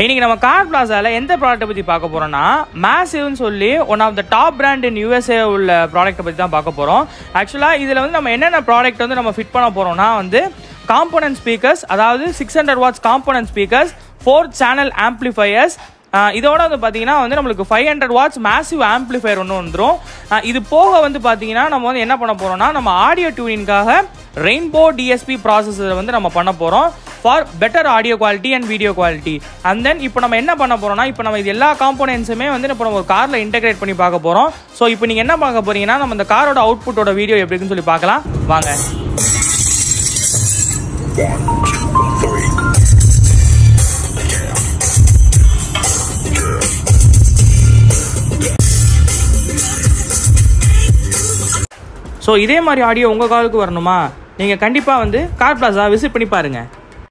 இன்னைக்கு நம்ம கார் பிளாசாவில் எந்த ப்ராடக்ட்டை பற்றி பார்க்க போகிறோம்னா மேசிவ்னு சொல்லி one of the top brand in USA உள்ள ப்ராடக்ட்டை பற்றி தான் பார்க்க போகிறோம் ஆக்சுவலாக இதில் வந்து நம்ம என்னென்ன ப்ராடக்ட் வந்து நம்ம ஃபிட் பண்ண போகிறோம்னா வந்து காம்போனன்ட் ஸ்பீக்கர்ஸ் அதாவது six hundred watts component speakers four channel amplifiers இதோட வந்து பார்த்தீங்கன்னா வந்து நம்மளுக்கு five hundred watts massive amplifier ஒன்று வந்துடும் இது போக வந்து பார்த்தீங்கன்னா நம்ம வந்து என்ன பண்ண போகிறோம்னா நம்ம ஆடியோ டியூனிங்காக ரெயின்போ டிஎஸ்பி ப்ராசஸர் வந்து நம்ம பண்ண போகிறோம் for better audio quality and video quality and then இப்போ நம்ம என்ன பண்ண போகிறோம்னா இப்போ நம்ம இது எல்லா காம்போனன்ஸுமே வந்து இப்போ நம்ம ஒரு காரில் இன்டெகிரேட் பண்ணி பார்க்க போகிறோம் ஸோ இப்போ நீங்கள் என்ன பார்க்க போறீங்கன்னா நம்ம இந்த காரோட அவுட்புட்டோட வீடியோ எப்படி இருக்குன்னு சொல்லி பார்க்கலாம் வாங்க ஸோ இதே மாதிரி ஆடியோ உங்கள் காருக்கு வரணுமா நீங்கள் கண்டிப்பாக வந்து கார் பிளாஸா விசிட் பண்ணி பாருங்கள்